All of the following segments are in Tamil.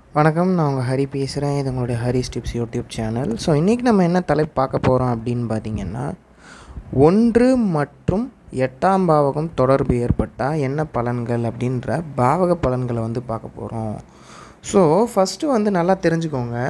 வணக்கம் நான் உங்கள் ஹரி பேசுகிறேன் இது உங்களுடைய Hari steps YouTube channel so இன்றைக்கி நம்ம என்ன தலைப்பு பார்க்க போகிறோம் அப்படின்னு பார்த்தீங்கன்னா ஒன்று மற்றும் எட்டாம் பாவகம் தொடர்பு ஏற்பட்டால் என்ன பலன்கள் அப்படின்ற பாவக பலன்களை வந்து பார்க்க போகிறோம் ஸோ ஃபஸ்ட்டு வந்து நல்லா தெரிஞ்சுக்கோங்க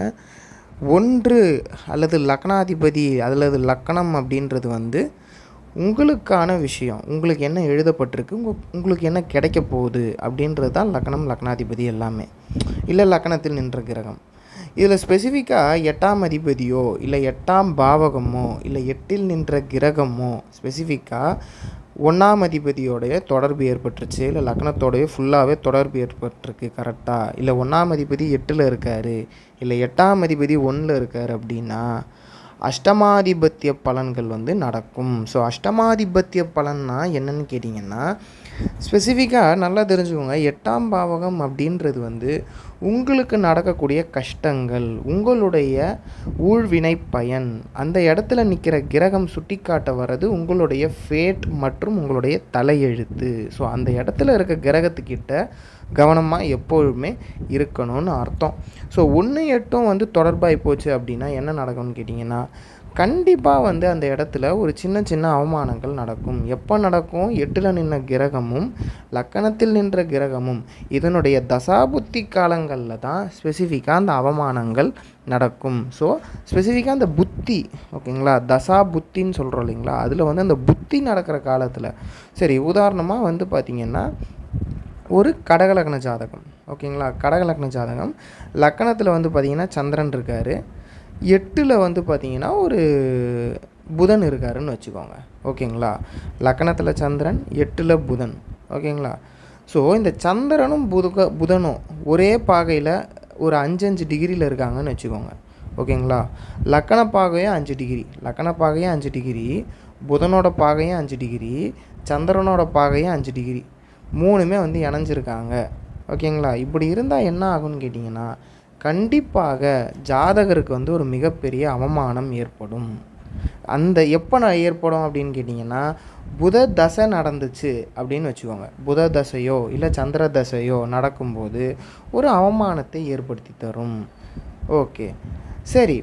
ஒன்று அல்லது லக்னாதிபதி அல்லது லக்கணம் அப்படின்றது வந்து உங்களுக்கான விஷயம் உங்களுக்கு என்ன எழுதப்பட்டிருக்கு உங்க உங்களுக்கு என்ன கிடைக்க போகுது அப்படின்றது தான் லக்னம் லக்னாதிபதி எல்லாமே இல்லை லக்னத்தில் நின்ற கிரகம் இதில் ஸ்பெசிஃபிக்காக எட்டாம் அதிபதியோ இல்லை எட்டாம் பாவகமோ இல்லை எட்டில் நின்ற கிரகமோ ஸ்பெசிஃபிக்காக ஒன்றாம் அதிபதியோடைய தொடர்பு ஏற்பட்டுருச்சு இல்லை லக்னத்தோடைய ஃபுல்லாகவே தொடர்பு ஏற்பட்டிருக்கு கரெக்டாக இல்லை ஒன்றாம் அதிபதி எட்டில் இருக்கார் இல்லை எட்டாம் அதிபதி ஒன்றில் இருக்கார் அப்படின்னா அஷ்டமாதிபத்திய பலன்கள் வந்து நடக்கும் ஸோ அஷ்டமாதிபத்திய பலன்னா என்னன்னு கேட்டிங்கன்னா ஸ்பெசிஃபிக்காக நல்லா தெரிஞ்சுக்கோங்க எட்டாம் பாவகம் அப்படின்றது வந்து உங்களுக்கு நடக்கக்கூடிய கஷ்டங்கள் உங்களுடைய ஊழ்வினை பயன் அந்த இடத்துல நிற்கிற கிரகம் சுட்டிக்காட்ட வர்றது உங்களுடைய ஃபேட் மற்றும் உங்களுடைய தலையெழுத்து ஸோ அந்த இடத்துல இருக்க கிரகத்துக்கிட்ட கவனமாக எப்பொழுதுமே இருக்கணும்னு அர்த்தம் ஸோ ஒன்று எட்டும் வந்து தொடர்பாகி போச்சு அப்படின்னா என்ன நடக்கும்னு கேட்டிங்கன்னா கண்டிப்பாக வந்து அந்த இடத்துல ஒரு சின்ன சின்ன அவமானங்கள் நடக்கும் எப்போ நடக்கும் எட்டில் நின்ற கிரகமும் லக்கணத்தில் நின்ற கிரகமும் இதனுடைய தசாபுத்தி காலங்களில் தான் ஸ்பெசிஃபிக்காக அந்த அவமானங்கள் நடக்கும் ஸோ ஸ்பெசிஃபிக்காக அந்த புத்தி ஓகேங்களா தசா புத்தின்னு சொல்கிறோம் இல்லைங்களா அதில் வந்து அந்த புத்தி நடக்கிற காலத்தில் சரி உதாரணமாக வந்து பார்த்திங்கன்னா ஒரு கடகலக்ன ஜாதகம் ஓகேங்களா கடகலக்ன ஜாதகம் லக்கணத்தில் வந்து பார்த்திங்கன்னா சந்திரன் இருக்கார் எட்டில் வந்து பார்த்திங்கன்னா ஒரு புதன் இருக்காருன்னு வச்சுக்கோங்க ஓகேங்களா லக்கணத்தில் சந்திரன் எட்டில் புதன் ஓகேங்களா ஸோ இந்த சந்திரனும் புதுக புதனும் ஒரே பாகையில் ஒரு அஞ்சஞ்சு டிகிரியில் இருக்காங்கன்னு வச்சுக்கோங்க ஓகேங்களா லக்கண பாகையும் அஞ்சு டிகிரி லக்கண பாகையும் அஞ்சு டிகிரி புதனோட பாகையும் அஞ்சு டிகிரி சந்திரனோட பாகையும் அஞ்சு டிகிரி மூணுமே வந்து இணைஞ்சிருக்காங்க ஓகேங்களா இப்படி இருந்தால் என்ன ஆகும்னு கேட்டிங்கன்னா கண்டிப்பாக ஜாதகருக்கு வந்து ஒரு மிகப்பெரிய அவமானம் ஏற்படும் அந்த எப்போ நான் ஏற்படும் அப்படின்னு கேட்டிங்கன்னா புத தசை நடந்துச்சு அப்படின்னு வச்சுக்கோங்க புத தசையோ இல்லை சந்திர தசையோ நடக்கும்போது ஒரு அவமானத்தை ஏற்படுத்தி தரும் ஓகே சரி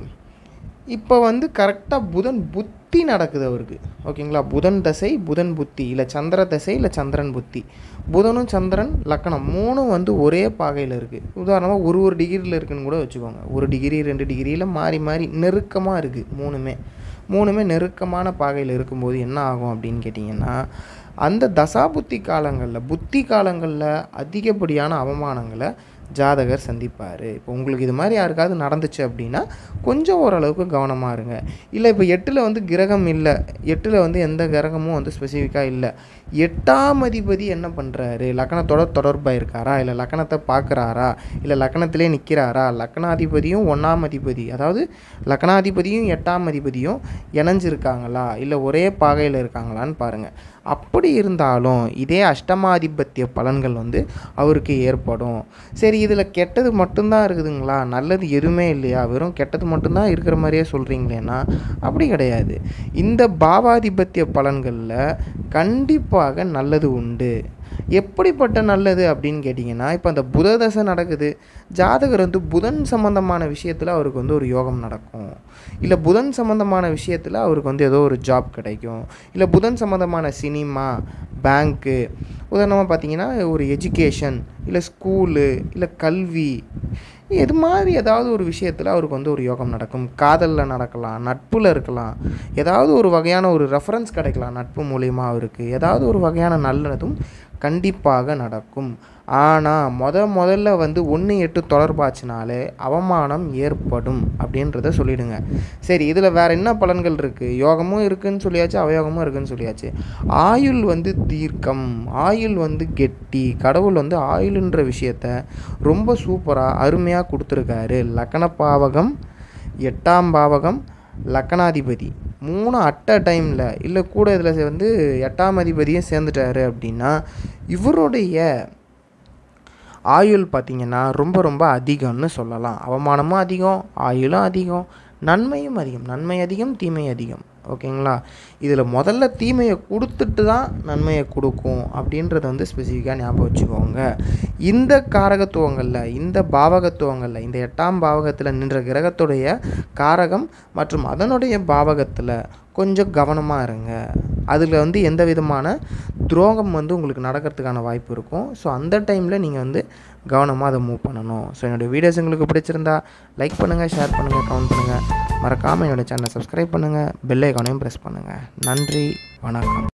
இப்போ வந்து கரெக்டாக புதன் புத்தி நடக்குது அவருக்கு ஓகேங்களா புதன் தசை புதன் புத்தி இல்லை சந்திர தசை இல்லை சந்திரன் புத்தி புதனும் சந்திரன் லக்கணம் மூணும் வந்து ஒரே பாகையில் இருக்குது உதாரணமாக ஒரு ஒரு டிகிரியில் இருக்குன்னு கூட வச்சுக்கோங்க ஒரு டிகிரி ரெண்டு டிகிரியில் மாறி மாறி நெருக்கமாக இருக்குது மூணுமே மூணுமே நெருக்கமான பாகையில் இருக்கும்போது என்ன ஆகும் அப்படின்னு கேட்டிங்கன்னா அந்த தசாபுத்தி காலங்களில் புத்தி காலங்களில் அதிகப்படியான அவமானங்களை ஜாதகர் சந்திப்பார் இப்போ உங்களுக்கு இது மாதிரி யாருக்காவது நடந்துச்சு அப்படின்னா கொஞ்சம் ஓரளவுக்கு கவனமாக இருங்க இல்லை இப்போ எட்டில் வந்து கிரகம் இல்லை எட்டில் வந்து எந்த கிரகமும் வந்து ஸ்பெசிஃபிக்காக இல்லை எட்டாம் அதிபதி என்ன பண்ணுறாரு லக்கணத்தோட தொடர்பாக இருக்காரா இல்லை லக்கணத்தை பார்க்குறாரா இல்லை லக்கணத்திலே நிற்கிறாரா லக்கணாதிபதியும் ஒன்றாம் அதிபதி அதாவது லக்கணாதிபதியும் எட்டாம் அதிபதியும் இணைஞ்சிருக்காங்களா இல்லை ஒரே பாகையில் இருக்காங்களான்னு பாருங்கள் அப்படி இருந்தாலும் இதே அஷ்டமாதிபத்திய பலன்கள் வந்து அவருக்கு ஏற்படும் சரி இதில் கெட்டது மட்டும்தான் இருக்குதுங்களா நல்லது எதுவுமே இல்லையா வெறும் கெட்டது மட்டும்தான் இருக்கிற மாதிரியே சொல்கிறீங்களேன்னா அப்படி கிடையாது இந்த பாவாதிபத்திய பலன்களில் கண்டிப்பாக நல்லது உண்டு எப்படிப்பட்ட நல்லது அப்படின்னு கேட்டிங்கன்னா இப்போ அந்த புத தசை நடக்குது ஜாதகர் வந்து புதன் சம்மந்தமான விஷயத்தில் அவருக்கு வந்து ஒரு யோகம் நடக்கும் இல்லை புதன் சம்மந்தமான விஷயத்தில் அவருக்கு வந்து ஏதோ ஒரு ஜாப் கிடைக்கும் இல்லை புதன் சம்மந்தமான சினிமா பேங்க்கு உதாரணமாக பார்த்தீங்கன்னா ஒரு எஜுகேஷன் இல்லை ஸ்கூலு இல்லை கல்வி இது மாதிரி ஏதாவது ஒரு விஷயத்தில் அவருக்கு வந்து ஒரு யோகம் நடக்கும் காதலில் நடக்கலாம் நட்பில் இருக்கலாம் ஏதாவது ஒரு வகையான ஒரு ரெஃபரன்ஸ் கிடைக்கலாம் நட்பு மூலியமாக அவருக்கு ஏதாவது ஒரு வகையான நல்லதும் கண்டிப்பாக நடக்கும் ஆனால் முத முதல்ல வந்து ஒன்று எட்டு தொடர்பாச்சுனாலே அவமானம் ஏற்படும் அப்படின்றத சொல்லிடுங்க சரி இதில் வேறு என்ன பலன்கள் இருக்குது யோகமும் இருக்குதுன்னு சொல்லியாச்சு அவயோகமும் இருக்குதுன்னு சொல்லியாச்சு ஆயுள் வந்து தீர்க்கம் ஆயுள் வந்து கெட்டி கடவுள் வந்து ஆயுள்ன்ற விஷயத்த ரொம்ப சூப்பராக அருமையாக கொடுத்துருக்காரு லக்கண பாவகம் எட்டாம் பாவகம் லக்கணாதிபதி மூணு அட்ட டைமில் இல்லை கூட இதில் வந்து எட்டாம் அதிபதியும் சேர்ந்துட்டாரு அப்படின்னா இவருடைய ஆயுள் பார்த்திங்கன்னா ரொம்ப ரொம்ப அதிகம்னு சொல்லலாம் அவமானமும் அதிகம் ஆயுளும் அதிகம் நன்மையும் அதிகம் நன்மை அதிகம் தீமை அதிகம் ஓகேங்களா இதில் முதல்ல தீமையை கொடுத்துட்டு தான் நன்மையை கொடுக்கும் அப்படின்றத வந்து ஸ்பெசிஃபிக்காக ஞாபகம் வச்சுக்கோங்க இந்த காரகத்துவங்களில் இந்த பாவகத்துவங்களில் இந்த எட்டாம் பாவகத்தில் நின்ற கிரகத்துடைய காரகம் மற்றும் அதனுடைய பாவகத்தில் கொஞ்சம் கவனமாக இருங்க அதில் வந்து எந்த விதமான துரோகம் வந்து உங்களுக்கு நடக்கிறதுக்கான வாய்ப்பு இருக்கும் ஸோ அந்த டைமில் நீங்கள் வந்து கவனமாக அதை மூவ் பண்ணணும் ஸோ என்னோடய வீடியோஸ் உங்களுக்கு பிடிச்சிருந்தா லைக் பண்ணுங்கள் ஷேர் பண்ணுங்கள் கமெண்ட் பண்ணுங்கள் மறக்காமல் என்னோடய சேனலை சப்ஸ்கிரைப் பண்ணுங்கள் பெல் ஐக்கானையும் ப்ரெஸ் பண்ணுங்கள் நன்றி வணக்கம்